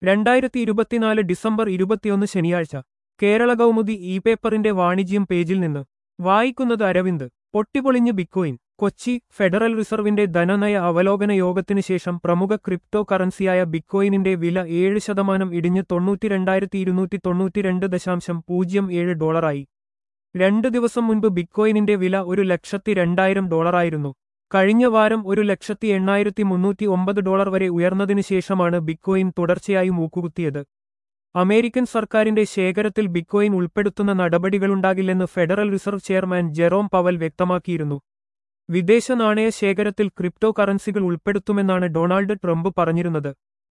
രണ്ടായിരത്തി ഇരുപത്തിനാല് ഡിസംബർ ഇരുപത്തിയൊന്ന് ശനിയാഴ്ച കേരള കൗമുദി ഇ പേപ്പറിന്റെ വാണിജ്യം പേജിൽ നിന്ന് വായിക്കുന്നത് അരവിന്ദ് പൊട്ടിപ്പൊളിഞ്ഞ് ബിറ്റ്കോയിൻ കൊച്ചി ഫെഡറൽ റിസർവിന്റെ ധനനയ അവലോകന യോഗത്തിനു ശേഷം പ്രമുഖ ക്രിപ്റ്റോ കറൻസിയായ ബിറ്റ്കോയിനിന്റെ വില ഏഴ് ശതമാനം ഇടിഞ്ഞ് തൊണ്ണൂറ്റിരണ്ടായിരത്തി ഇരുന്നൂറ്റി തൊണ്ണൂറ്റിരണ്ട് ദശാംശം പൂജ്യം ഏഴ് ഡോളറായി രണ്ട് ദിവസം മുൻപ് ബിറ്റ്കോയിനിന്റെ വില ഒരു ലക്ഷത്തി രണ്ടായിരം ഡോളറായിരുന്നു കഴിഞ്ഞ വാരം ഒരു ലക്ഷത്തി എണ്ണായിരത്തി മുന്നൂറ്റി ഒമ്പത് ഡോളർ വരെ ഉയർന്നതിനു ശേഷമാണ് ബിറ്റ്കോയിൻ തുടർച്ചയായി മൂക്കുകുത്തിയത് അമേരിക്കൻ സർക്കാരിന്റെ ശേഖരത്തിൽ ബിറ്റ്കോയിൻ ഉൾപ്പെടുത്തുന്ന നടപടികളുണ്ടാകില്ലെന്ന് federal reserve chairman Jerome Powell വ്യക്തമാക്കിയിരുന്നു വിദേശ നാണയ ശേഖരത്തിൽ ക്രിപ്റ്റോ കറൻസികൾ ഉൾപ്പെടുത്തുമെന്നാണ് ഡൊണാൾഡ് ട്രംപ് പറഞ്ഞിരുന്നത്